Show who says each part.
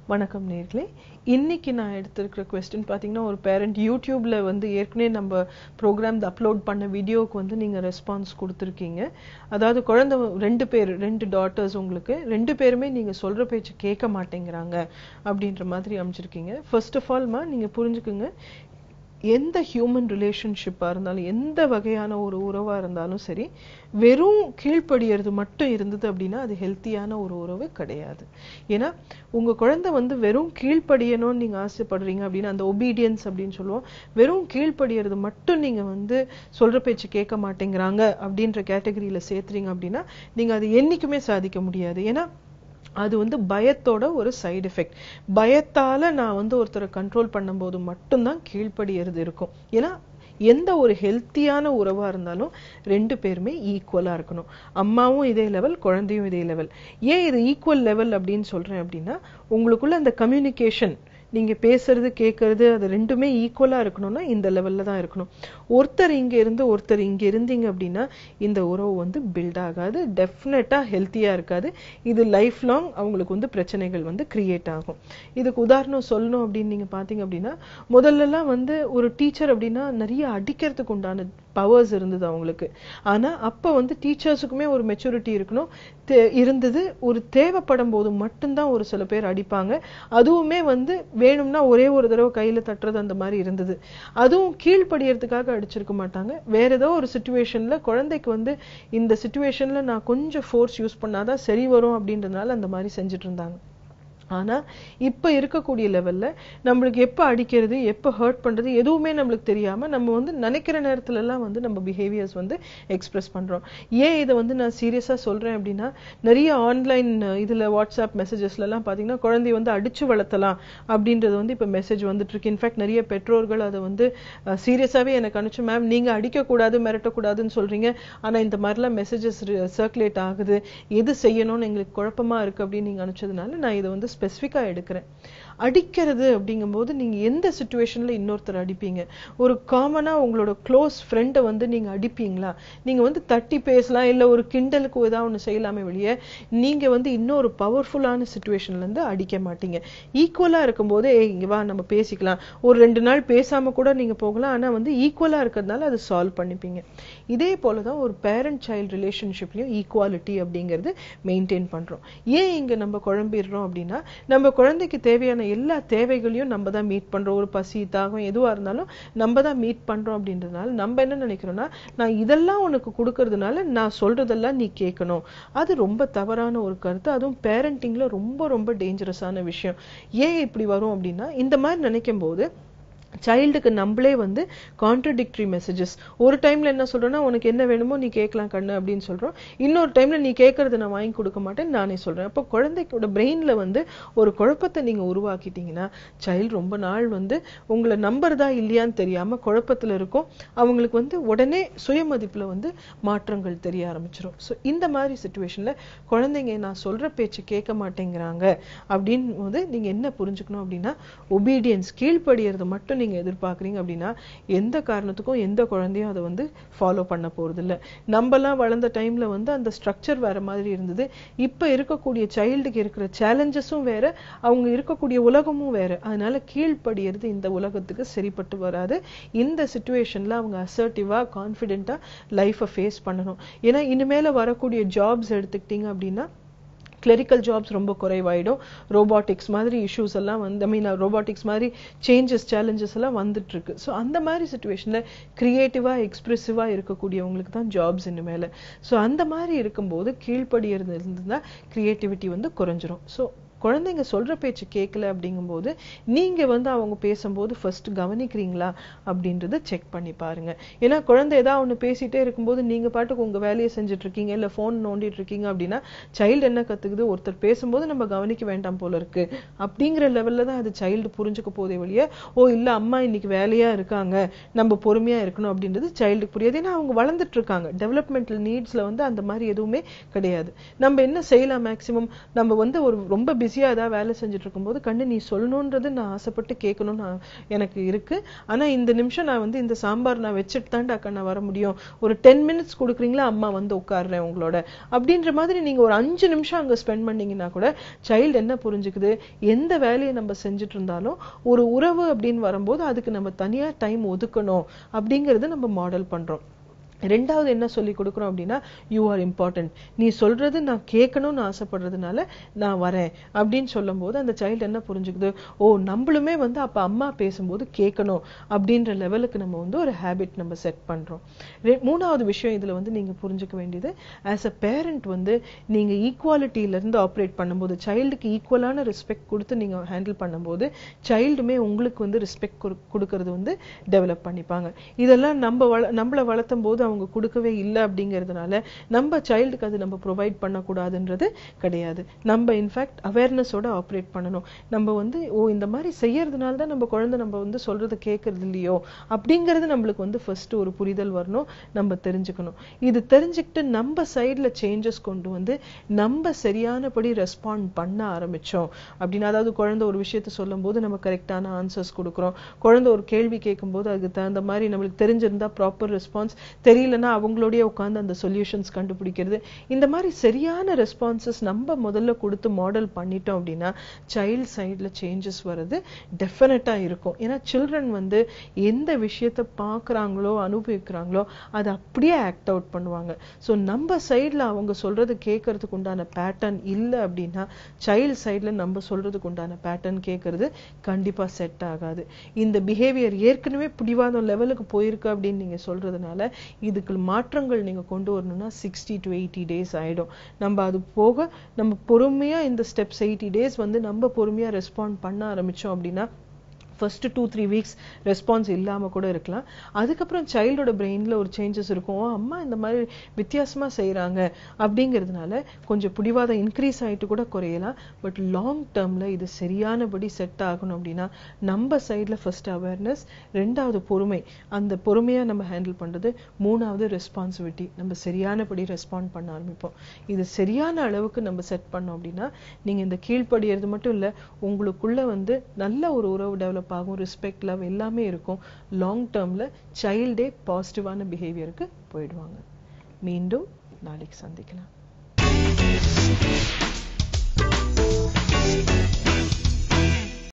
Speaker 1: வணக்கம் நேர்களே இன்னைக்கு நான் எடுத்திருக்கிற கொஸ்டின் பார்த்தீங்கன்னா ஒரு பேரண்ட் யூடியூப்ல வந்து ஏற்கனவே நம்ம ப்ரோக்ராம் அப்லோட் பண்ண வீடியோவுக்கு வந்து நீங்க ரெஸ்பான்ஸ் கொடுத்துருக்கீங்க அதாவது குழந்தை ரெண்டு பேர் ரெண்டு டாட்டர்ஸ் உங்களுக்கு ரெண்டு பேருமே நீங்க சொல்ற பேச்சு கேட்க மாட்டேங்கிறாங்க அப்படின்ற மாதிரி அமைச்சிருக்கீங்க ஃபர்ஸ்ட் ஆஃப் ஆல்மா நீங்க புரிஞ்சுக்குங்க எந்த ஹியூமன் ரிலேஷன்ஷிப்பாக இருந்தாலும் எந்த வகையான ஒரு உறவாக இருந்தாலும் சரி வெறும் கீழ்ப்படியறது மட்டும் இருந்தது அப்படின்னா அது ஹெல்த்தியான ஒரு உறவு கிடையாது ஏன்னா உங்க குழந்தை வந்து வெறும் கீழ்ப்படியணும்னு நீங்க ஆசைப்படுறீங்க அப்படின்னா அந்த ஒபீடியன்ஸ் அப்படின்னு சொல்லுவோம் வெறும் கீழ்ப்படியறது மட்டும் நீங்க வந்து சொல்ற பேச்சு கேட்க மாட்டேங்கிறாங்க அப்படின்ற கேட்டகரியில சேர்த்துறீங்க அப்படின்னா நீங்க அது என்னைக்குமே சாதிக்க முடியாது ஏன்னா அது வந்து பயத்தோட ஒரு சைடு எஃபெக்ட் பயத்தால நான் வந்து ஒருத்தரை கண்ட்ரோல் பண்ணும்போது மட்டும்தான் கீழ்ப்படியறது இருக்கும் ஏன்னா எந்த ஒரு ஹெல்த்தியான உறவா இருந்தாலும் ரெண்டு பேருமே ஈக்குவலா இருக்கணும் அம்மாவும் இதே லெவல் குழந்தையும் இதே லெவல் ஏன் இது ஈக்குவல் லெவல் அப்படின்னு சொல்றேன் அப்படின்னா உங்களுக்குள்ள அந்த கம்யூனிகேஷன் நீங்க பேசுறது கேட்கறது அது ரெண்டுமே ஈக்குவலா இருக்கணும்னா இந்த லெவல்ல தான் இருக்கணும் ஒருத்தர் இங்க இருந்து ஒருத்தர் இங்க இருந்தீங்க அப்படின்னா இந்த உறவு வந்து பில்ட் ஆகாது டெஃபினட்டா ஹெல்த்தியா இருக்காது இது லைஃப் லாங் அவங்களுக்கு வந்து பிரச்சனைகள் வந்து கிரியேட் ஆகும் இதுக்கு உதாரணம் சொல்லணும் அப்படின்னு நீங்க பாத்தீங்க அப்படின்னா முதல்லலாம் வந்து ஒரு டீச்சர் அப்படின்னா நிறைய அடிக்கிறதுக்கு உண்டான பவர்ஸ் இருந்தது அவங்களுக்கு ஆனா அப்ப வந்து டீச்சர்ஸுக்குமே ஒரு மெச்சூரிட்டி இருக்கணும் இருந்தது ஒரு தேவைப்படும் போது மட்டும்தான் ஒரு சில பேர் அடிப்பாங்க அதுவுமே வந்து வேணும்னா ஒரே ஒரு தடவை கையில தட்டுறது அந்த மாதிரி இருந்தது அதுவும் கீழ்ப்படியறதுக்காக அடிச்சிருக்க மாட்டாங்க வேற ஏதோ ஒரு சுச்சுவேஷன்ல குழந்தைக்கு வந்து இந்த சுச்சுவேஷன்ல நான் கொஞ்சம் ஃபோர்ஸ் யூஸ் பண்ணாதான் சரி வரும் அப்படின்றதுனால அந்த மாதிரி செஞ்சுட்டு இருந்தாங்க ஆனா இப்ப இருக்கக்கூடிய லெவல்ல நம்மளுக்கு எப்ப அடிக்கிறது எப்ப ஹர்ட் பண்றது எதுவுமே நம்மளுக்கு தெரியாம நம்ம வந்து நினைக்கிற நேரத்துல எல்லாம் வந்து நம்ம பிஹேவியர்ஸ் வந்து எக்ஸ்பிரஸ் பண்றோம் ஏன் இதை வந்து நான் சீரியஸா சொல்றேன் அப்படின்னா நிறைய ஆன்லைன் இதுல வாட்ஸ்அப் மெசேஜஸ்ல எல்லாம் பாத்தீங்கன்னா குழந்தைய வந்து அடிச்சு வளர்த்தலாம் அப்படின்றது வந்து இப்ப மெசேஜ் வந்துட்டு இருக்கு இன்ஃபேக்ட் நிறைய பெற்றோர்கள் அதை வந்து சீரியஸாவே எனக்கு அனுப்பிச்சு மேம் நீங்க அடிக்க கூடாது மிரட்டக்கூடாதுன்னு சொல்றீங்க ஆனா இந்த மாதிரிலாம் மெசேஜஸ் சர்க்குலேட் ஆகுது எது செய்யணும்னு எங்களுக்கு குழப்பமா இருக்கு அப்படின்னு நீங்க அனுப்பிச்சதுனால நான் இதை வந்து ஸ்பெசிஃபிக்கா எடுக்கிறேன் அடிக்கிறது அப்படிங்கும்போது நீங்க எந்த சுச்சுவேஷன்ல இன்னொருத்தர் அடிப்பீங்க ஒரு காமனா உங்களோட க்ளோஸ் ஃப்ரெண்டை வந்து நீங்க அடிப்பீங்களா நீங்க வந்து தட்டி பேசலாம் இல்ல ஒரு கிண்டலுக்கு ஏதாவது ஒண்ணு செய்யலாமே வெளியே நீங்க வந்து இன்னொரு பவர்ஃபுல்லான சுச்சுவேஷன்ல இருந்து அடிக்க மாட்டீங்க ஈக்குவலா இருக்கும்போது ஏய் இங்க வா நம்ம பேசிக்கலாம் ஒரு ரெண்டு நாள் பேசாம கூட நீங்க போகலாம் ஆனா வந்து ஈக்குவலா இருக்கிறதுனால அதை சால்வ் பண்ணிப்பீங்க இதே போலதான் ஒரு பேரண்ட் சைல்டு ரிலேஷன்ஷிப்லயும் ஈக்குவாலிட்டி அப்படிங்கிறது மெயின்டைன் பண்றோம் ஏன் இங்க நம்ம குழம்பிடுறோம் அப்படின்னா நம்ம குழந்தைக்கு தேவையான எல்லா தேவைகளையும் நம்ம தான் மீட் பண்றோம் ஒரு பசி தாகம் எதுவா இருந்தாலும் நம்ம தான் மீட் பண்றோம் அப்படின்றதுனால நம்ம என்ன நினைக்கிறோம்னா நான் இதெல்லாம் உனக்கு கொடுக்கறதுனால நான் சொல்றதெல்லாம் நீ கேட்கணும் அது ரொம்ப தவறான ஒரு கருத்து அதுவும் பேரண்டிங்ல ரொம்ப ரொம்ப டேஞ்சரஸான விஷயம் ஏன் இப்படி வரும் அப்படின்னா இந்த மாதிரி நினைக்கும் போது சைல்டுக்கு நம்மளே வந்து கான்ட்ரடிக்டரி மெசேஜஸ் ஒரு டைம்ல என்ன சொல்றோம்னா உனக்கு என்ன வேணுமோ நீ கேட்கலாம் கண்ணு அப்படின்னு சொல்றோம் இன்னொரு டைம்ல நீ கேட்கறது நான் வாங்கி கொடுக்க மாட்டேன் நானே சொல்றேன் அப்போ குழந்தைக்கோட பிரெயின்ல வந்து ஒரு குழப்பத்தை நீங்க உருவாக்கிட்டீங்கன்னா சைல்டு ரொம்ப நாள் வந்து உங்களை நம்புறதா இல்லையான்னு தெரியாம குழப்பத்துல இருக்கும் அவங்களுக்கு வந்து உடனே சுயமதிப்புல வந்து மாற்றங்கள் தெரிய ஆரம்பிச்சிடும் ஸோ இந்த மாதிரி சுச்சுவேஷன்ல குழந்தைங்க நான் சொல்ற பேச்சு கேட்க மாட்டேங்கிறாங்க அப்படின்னு போது நீங்க என்ன புரிஞ்சுக்கணும் அப்படின்னா ஒபீடியன்ஸ் கீழ்ப்படியறது மட்டும் நீங்க எதிர்பார்க்குறீங்க அப்படின்னா எந்த காரணத்துக்கும் எந்த குழந்தையும் அதை வந்து ஃபாலோ பண்ண போறது இல்ல நம்மலாம் வளர்ந்த டைம்ல வந்து அந்த ஸ்ட்ரக்சர் வேற மாதிரி இருந்தது இப்ப இருக்கக்கூடிய சைல்டுக்கு இருக்கிற சேலஞ்சஸும் வேற அவங்க இருக்கக்கூடிய உலகமும் வேற அதனால கீழ்ப்படியறது இந்த உலகத்துக்கு சரிப்பட்டு வராது இந்த சுச்சுவேஷன்ல அவங்க அசர்ட்டிவா கான்ஃபிடென்ட்டா லைஃபை ஃபேஸ் பண்ணணும் ஏன்னா இனிமேல வரக்கூடிய ஜாப்ஸ் எடுத்துக்கிட்டீங்க அப்படின்னா கிளரிக்கல் ஜாப்ஸ் ரொம்ப குறைவாயிடும் ரோபாட்டிக்ஸ் மாதிரி இஷ்யூஸ் எல்லாம் வந்து ஐ மீன் ரோபாட்டிக்ஸ் மாதிரி சேஞ்சஸ் சேலஞ்சஸ் எல்லாம் வந்துட்டு இருக்கு ஸோ அந்த மாதிரி சுச்சுவேஷன்ல கிரியேட்டிவா எக்ஸ்பிரசிவா இருக்கக்கூடியவங்களுக்கு தான் ஜாப்ஸ் இனிமேல ஸோ அந்த மாதிரி இருக்கும்போது கீழ்ப்படியறது இருந்தா கிரியேட்டிவிட்டி வந்து குறைஞ்சிரும் ஸோ குழந்தைங்க சொல்ற பேச்சு கேட்கல அப்படிங்கும்போது நீங்க வந்து அவங்க பேசும்போது ஃபர்ஸ்ட் கவனிக்கிறீங்களா அப்படின்றத செக் பண்ணி பாருங்க ஏன்னா குழந்தை ஏதாவது ஒண்ணு பேசிட்டே இருக்கும்போது நீங்க பாட்டுக்கு உங்க வேலையை செஞ்சுட்டு இருக்கீங்க இல்ல போன் நோண்டிட்டு இருக்கீங்க அப்படின்னா சைல்டு என்ன கத்துக்குது ஒருத்தர் பேசும்போது நம்ம கவனிக்க வேண்டாம் போல இருக்கு அப்படிங்கிற லெவல்ல தான் அது சைல்டு புரிஞ்சுக்க போதே வழிய ஓ இல்ல அம்மா இன்னைக்கு வேலையா இருக்காங்க நம்ம பொறுமையா இருக்கணும் அப்படின்றது சைல்டுக்கு புரியாது ஏன்னா அவங்க வளர்ந்துட்டு இருக்காங்க டெவலப்மெண்டல் நீட்ஸ்ல வந்து அந்த மாதிரி எதுவுமே கிடையாது நம்ம என்ன செய்யலாம் மேக்சிமம் நம்ம வந்து ஒரு ரொம்ப பிஸியா ஏதாவது வேலை செஞ்சுட்டு இருக்கும்போது கண்ணு நீ சொல்லணுன்றது நான் ஆசைப்பட்டு கேட்கணும்னு நான் எனக்கு இருக்கு ஆனா இந்த நிமிஷம் நான் வந்து இந்த சாம்பார் நான் வச்சுட்டு தான்டா கண்ணா வர முடியும் ஒரு டென் மினிட்ஸ் கொடுக்குறீங்களா அம்மா வந்து உட்கார்றேன் உங்களோட அப்படின்ற மாதிரி நீங்க ஒரு அஞ்சு நிமிஷம் அங்க ஸ்பெண்ட் பண்ணீங்கன்னா கூட சைல்டு என்ன புரிஞ்சுக்குது எந்த வேலையை நம்ம செஞ்சுட்டு இருந்தாலும் ஒரு உறவு அப்படின்னு வரும்போது அதுக்கு நம்ம தனியா டைம் ஒதுக்கணும் அப்படிங்கறத நம்ம மாடல் பண்றோம் ரெண்டாவது என்ன சொல்லி கொடுக்குறோம் அப்படின்னா யூ ஆர் இம்பார்ட்டன்ட் நீ சொல்றது நான் கேட்கணும்னு ஆசைப்படுறதுனால நான் வரேன் அப்படின்னு சொல்லும்போது அந்த சைல்டு என்ன புரிஞ்சுக்குது ஓ நம்மளுமே வந்து அப்ப அம்மா பேசும்போது கேட்கணும் அப்படின்ற லெவலுக்கு நம்ம வந்து ஒரு ஹேபிட் நம்ம செட் பண்றோம் ரெ- மூணாவது விஷயம் இதுல வந்து நீங்க புரிஞ்சுக்க வேண்டியது ஆஸ் அ பேரண்ட் வந்து நீங்க ஈக்குவாலிட்டியில இருந்து ஆப்ரேட் பண்ணும்போது சைல்டுக்கு ஈக்குவலான ரெஸ்பெக்ட் கொடுத்து நீங்க ஹேண்டில் பண்ணும்போது சைல்டுமே உங்களுக்கு வந்து ரெஸ்பெக்ட் கொடுக்கறது வந்து டெவலப் பண்ணிப்பாங்க இதெல்லாம் நம்ம வள நம்மள வளர்த்தும் போது அவங்க கொடுக்கவே இல்லை அப்படிங்கிறதுனால நம்ம சைல்டுக்கு அது நம்ம ப்ரொவைட் பண்ணக்கூடாதுன்றது கிடையாது நம்ம இன்ஃபேக்ட் அவேர்னஸோட ஆப்ரேட் பண்ணணும் நம்ம வந்து ஓ இந்த மாதிரி செய்யறதுனால தான் நம்ம குழந்தை நம்ம வந்து சொல்றதை கேட்கறது இல்லையோ அப்படிங்கிறது நம்மளுக்கு வந்து ஃபர்ஸ்ட் ஒரு புரிதல் வரணும் நம்ம தெரிஞ்சுக்கணும் இது தெரிஞ்சுக்கிட்டு நம்ம சைடுல சேஞ்சஸ் கொண்டு வந்து நம்ம சரியானபடி ரெஸ்பாண்ட் பண்ண ஆரம்பிச்சோம் அப்படின்னா அதாவது குழந்தை ஒரு விஷயத்த சொல்லும் போது நம்ம கரெக்டான ஆன்சர்ஸ் கொடுக்குறோம் குழந்தை ஒரு கேள்வி கேட்கும்போது அதுக்கு தகுந்த மாதிரி நம்மளுக்கு தெரிஞ்சிருந்தா ப்ராப்பர் ரெஸ்பான்ஸ் தெரியலன்னா அவங்களோடய உட்கார்ந்து அந்த சொல்யூஷன்ஸ் கண்டுபிடிக்கிறது இந்த மாதிரி சரியான ரெஸ்பான்சஸ் நம்ம முதல்ல கொடுத்து மாடல் பண்ணிட்டோம் அப்படின்னா சைல்ட் சைடுல சேஞ்சஸ் வர்றது டெஃபினட்டா இருக்கும் ஏன்னா சில்ட்ரன் வந்து எந்த விஷயத்த பார்க்கறாங்களோ அனுபவிக்கிறாங்களோ அதை அப்படியே ஆக்ட் அவுட் பண்ணுவாங்க ஸோ நம்ம சைடுல அவங்க சொல்றது கேட்கறதுக்கு உண்டான பேட்டர்ன் இல்லை அப்படின்னா சைல்ட் சைடுல நம்ம சொல்றதுக்கு உண்டான பேட்டர்ன் கேட்கறது கண்டிப்பா செட் ஆகாது இந்த பிஹேவியர் ஏற்கனவே பிடிவாதம் லெவலுக்கு போயிருக்கு அப்படின்னு நீங்க சொல்றதுனால இதுக்கு மாற்றங்கள் நீங்க கொண்டு வரணும்னா சிக்ஸ்டி டு எயிட்டி டேஸ் ஆயிடும் நம்ம அது போக நம்ம பொறுமையா இந்த ஸ்டெப்ஸ் எயிட்டி டேஸ் வந்து நம்ம பொறுமையா ரெஸ்பாண்ட் பண்ண ஆரம்பிச்சோம் அப்படின்னா first two three weeks response இல்லாம கூட இருக்கலாம் அதுக்கப்புறம் சைல்டோட பிரெயின்ல ஒரு சேஞ்சஸ் இருக்கும் ஓ, அம்மா இந்த மாதிரி வித்தியாசமா செய்றாங்க அப்படிங்கிறதுனால கொஞ்சம் பிடிவாதம் இன்க்ரீஸ் ஆயிட்டு கூட குறையலாம் பட் லாங் டேர்ம்ல இது சரியானபடி செட் ஆகணும் அப்படின்னா நம்ம சைடுல ஃபர்ஸ்ட் அவேர்னஸ் ரெண்டாவது பொறுமை அந்த பொறுமையா நம்ம ஹேண்டில் பண்றது மூணாவது ரெஸ்பான்சிபிலிட்டி நம்ம சரியானபடி ரெஸ்பாண்ட் பண்ண ஆரம்பிப்போம் இது சரியான அளவுக்கு நம்ம செட் பண்ணோம் அப்படின்னா நீங்க இந்த கீழ்ப்படியறது மட்டும் இல்ல உங்களுக்குள்ள வந்து நல்ல ஒரு உறவு டெவலப் ஆகும் ரெஸ்பெக்ட் லவ் எல்லாமே இருக்கும் லாங் டேர்ம்ல சைல்டே பாசிட்டிவான பிஹேவியருக்கு போயிடுவாங்க மீண்டும் நாளைக்கு சந்திக்கலாம்